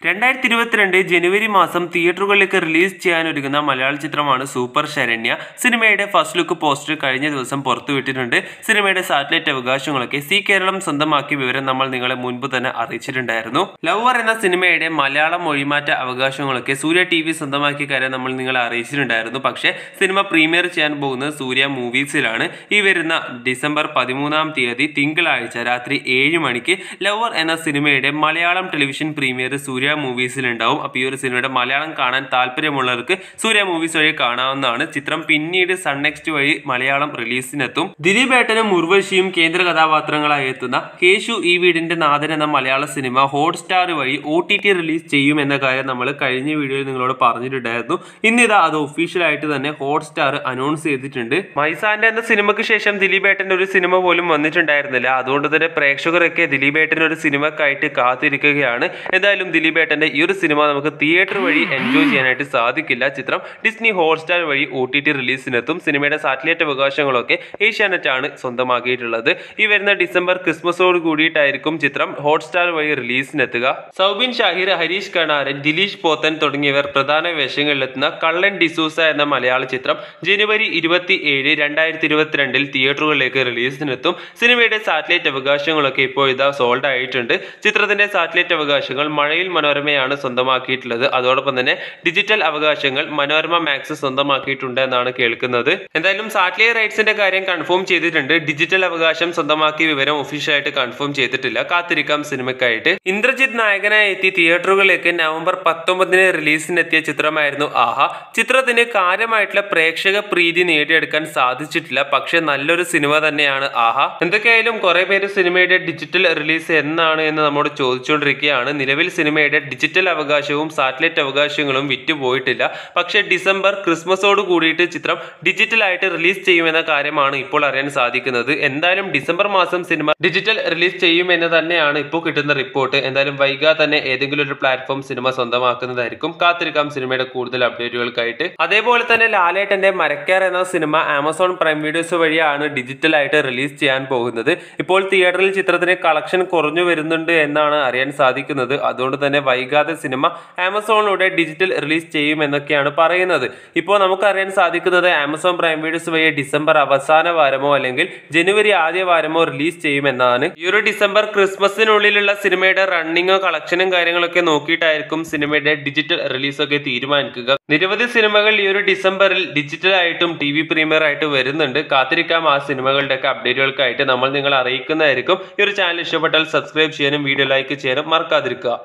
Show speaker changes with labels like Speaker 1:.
Speaker 1: രണ്ടായിരത്തി ഇരുപത്തിരണ്ട് ജനുവരി മാസം തിയേറ്ററുകളിലേക്ക് റിലീസ് ചെയ്യാനൊരുങ്ങുന്ന മലയാള ചിത്രമാണ് സൂപ്പർ ശരണ്യ സിനിമയുടെ ഫസ്റ്റ് ലുക്ക് പോസ്റ്റർ കഴിഞ്ഞ ദിവസം പുറത്തുവിട്ടിട്ടുണ്ട് സിനിമയുടെ സാറ്റലൈറ്റ് അവകാശങ്ങളൊക്കെ സി കേരളം സ്വന്തമാക്കിയ വിവരം നമ്മൾ നിങ്ങളെ മുൻപ് തന്നെ അറിയിച്ചിട്ടുണ്ടായിരുന്നു ലവർ എന്ന സിനിമയുടെ മലയാളം മൊഴിമാറ്റ അവകാശങ്ങളൊക്കെ സൂര്യ ടി വി സ്വന്തമാക്കിയ കാര്യം നമ്മൾ നിങ്ങളെ അറിയിച്ചിട്ടുണ്ടായിരുന്നു പക്ഷേ സിനിമ പ്രീമിയർ ചെയ്യാൻ പോകുന്നത് സൂര്യ മൂവീസിലാണ് ഈ വരുന്ന ഡിസംബർ പതിമൂന്നാം തീയതി തിങ്കളാഴ്ച രാത്രി ഏഴ് മണിക്ക് ലവർ എന്ന സിനിമയുടെ മലയാളം ടെലിവിഷൻ പ്രീമിയർ സൂര്യ മൂവീസിലുണ്ടാവും അപ്പോൾ ഈ ഒരു സിനിമയുടെ മലയാളം കാണാൻ താല്പര്യമുള്ളവർക്ക് സൂര്യ മൂവീസ് വഴി കാണാവുന്നതാണ് ചിത്രം പിന്നീട് സൺ നെക്സ്റ്റ് വഴി മലയാളം റിലീസിനെത്തും ദിലീപ് ഏട്ടനും ഉർവശിയും കേന്ദ്ര കഥാപാത്രങ്ങളായി എത്തുന്ന കേശു ഈ വീടിന്റെ നാഥൻ എന്ന മലയാള സിനിമ ഹോട്ട്സ്റ്റാർ വഴി ഒ ടി ടി റിലീസ് ചെയ്യും എന്ന കാര്യം നമ്മൾ കഴിഞ്ഞ വീഡിയോയിൽ നിങ്ങളോട് പറഞ്ഞിട്ടുണ്ടായിരുന്നു ഇന്നിതാ അത് ഒഫീഷ്യലായിട്ട് തന്നെ ഹോട്ട്സ്റ്റാർ അനൗൺസ് ചെയ്തിട്ടുണ്ട് മൈസാന്റെ എന്ന സിനിമയ്ക്ക് ശേഷം ദിലീപ് ഏട്ടൻ്റെ ഒരു സിനിമ പോലും വന്നിട്ടുണ്ടായിരുന്നില്ല അതുകൊണ്ട് തന്നെ പ്രേക്ഷകരൊക്കെ ദിലീപ് ഏട്ടൻ്റെ ഒരു സിനിമക്കായിട്ട് കാത്തിരിക്കുകയാണ് എന്തായാലും ദിലീപ് ഏട്ടൻ്റെ ഈ ഒരു സിനിമ നമുക്ക് തിയേറ്റർ വഴി എൻജോയ് ചെയ്യാനായിട്ട് സാധിക്കില്ല ചിത്രം ഡിസ്നി ഹോട്ട്സ്റ്റാർ വഴി ഒ ടി ടി റിലീസിനെത്തും സിനിമയുടെ സാറ്റലൈറ്റ് അവകാശങ്ങളൊക്കെ ഏഷ്യാനെറ്റ് ആണ് സ്വന്തമാക്കിയിട്ടുള്ളത് ഈ വരുന്ന ഡിസംബർ ക്രിസ്മസോട് കൂടിയിട്ടായിരിക്കും ചിത്രം ഹോട്ട്സ്റ്റാർ വഴി റിലീസിനെത്തുക സൗബിൻ ഷാഹിർ ഹരീഷ് കണാരൻ ദിലീഷ് പോത്തൻ തുടങ്ങിയവർ പ്രധാന വേഷങ്ങളിലെത്തുന്ന കള്ളൻ ഡിസൂസ എന്ന മലയാള ചിത്രം ജനുവരി ഇരുപത്തി ഏഴ് രണ്ടായിരത്തി ഇരുപത്തിരണ്ടിൽ തിയേറ്ററുകളിലേക്ക് റിലീസിനെത്തും സിനിമയുടെ സാറ്റലൈറ്റ് അവകാശങ്ങളൊക്കെ ഇപ്പോൾ ഇതാ സോൾഡ് ആയിട്ടുണ്ട് ചിത്രത്തിന്റെ സാറ്റലൈറ്റ് അവകാശങ്ങൾ മഴയിൽ മനോരമയാണ് സ്വന്തമാക്കിയിട്ടുള്ളത് അതോടൊപ്പം തന്നെ ഡിജിറ്റൽ അവകാശങ്ങൾ മനോരമ മാക്സ് സ്വന്തമാക്കിയിട്ടുണ്ട് എന്നാണ് കേൾക്കുന്നത് എന്തായാലും സാറ്റലൈറ്റ് റൈറ്റ്സിന്റെ കാര്യം കൺഫേം ചെയ്തിട്ടുണ്ട് ഡിജിറ്റൽ അവകാശം സ്വന്തമാക്കിയ വിവരം ഒഫീഷ്യലായിട്ട് കൺഫേം ചെയ്തിട്ടില്ല കാത്തിരിക്കാം സിനിമയ്ക്കായിട്ട് ഇന്ദ്രജിത്ത് നായകനായി എത്തി തിയേറ്ററുകളിലേക്ക് നവംബർ പത്തൊമ്പതിന് റിലീസിനെത്തിയ ചിത്രമായിരുന്നു ആഹ ചിത്രത്തിന് കാര്യമായിട്ടുള്ള പ്രേക്ഷക പ്രീതി നേടിയെടുക്കാൻ സാധിച്ചിട്ടില്ല പക്ഷെ നല്ലൊരു സിനിമ തന്നെയാണ് ആഹ എന്തൊക്കെയായാലും കുറെ പേര് സിനിമയുടെ ഡിജിറ്റൽ റിലീസ് എന്നാണ് എന്ന് നമ്മോട് ചോദിച്ചുകൊണ്ടിരിക്കുകയാണ് നിലവിൽ സിനിമയുടെ ഡിജിറ്റൽ അവകാശവും സാറ്റലൈറ്റ് അവകാശങ്ങളും വിറ്റുപോയിട്ടില്ല പക്ഷേ ഡിസംബർ ക്രിസ്മസോട് കൂടിയിട്ട് ചിത്രം ഡിജിറ്റൽ ആയിട്ട് റിലീസ് ചെയ്യുമെന്ന കാര്യമാണ് ഇപ്പോൾ അറിയാൻ സാധിക്കുന്നത് എന്തായാലും ഡിസംബർ മാസം സിനിമ ഡിജിറ്റൽ റിലീസ് ചെയ്യുമെന്ന് തന്നെയാണ് ഇപ്പോൾ കിട്ടുന്ന റിപ്പോർട്ട് എന്തായാലും വൈകാതെ തന്നെ ഏതെങ്കിലും ഒരു പ്ലാറ്റ്ഫോം സിനിമ സ്വന്തമാക്കുന്നതായിരിക്കും കാത്തിരിക്കാം സിനിമയുടെ കൂടുതൽ അപ്ഡേറ്റുകൾക്കായിട്ട് അതേപോലെ തന്നെ ലാലേട്ടന്റെ മരക്കാർ എന്ന സിനിമ ആമസോൺ പ്രൈം വീഡിയോസ് വഴിയാണ് ഡിജിറ്റൽ ആയിട്ട് റിലീസ് ചെയ്യാൻ പോകുന്നത് ഇപ്പോൾ തിയേറ്ററിൽ ചിത്രത്തിന് കളക്ഷൻ കുറഞ്ഞു വരുന്നുണ്ട് എന്നാണ് അറിയാൻ സാധിക്കുന്നത് അതുകൊണ്ട് തന്നെ വൈകാതെ സിനിമ ആമസോണിലൂടെ ഡിജിറ്റൽ റിലീസ് ചെയ്യും എന്നൊക്കെയാണ് പറയുന്നത് ഇപ്പോൾ നമുക്കറിയാൻ സാധിക്കുന്നത് ആമസോൺ പ്രൈം വീഡിയോസ് വഴി ഡിസംബർ അവസാന വാരമോ അല്ലെങ്കിൽ ജനുവരി ആദ്യ വാരമോ റിലീസ് ചെയ്യുമെന്നാണ് ഈ ഒരു ഡിസംബർ ക്രിസ്മസിനുള്ളിലുള്ള സിനിമയുടെ റണ്ണിങ്ങോ കളക്ഷനും കാര്യങ്ങളൊക്കെ നോക്കിയിട്ടായിരിക്കും സിനിമയുടെ ഡിജിറ്റൽ റിലീസൊക്കെ തീരുമാനിക്കുക നിരവധി സിനിമകൾ ഈ ഒരു ഡിസംബറിൽ ഡിജിറ്റൽ ആയിട്ടും ടി വി പ്രീമിയർ ആയിട്ട് വരുന്നുണ്ട് കാത്തിരിക്കാം ആ സിനിമകളുടെ ഒക്കെ അപ്ഡേറ്റുകൾക്കായിട്ട് നമ്മൾ നിങ്ങളെ അറിയിക്കുന്നതായിരിക്കും ഈ ഒരു ചാനൽ ഇഷ്ടപ്പെട്ടാൽ സബ്സ്ക്രൈബ് ചെയ്യാനും വീഡിയോ ലൈക്ക് ചെയ്യാനും മറക്കാതിരിക്കുക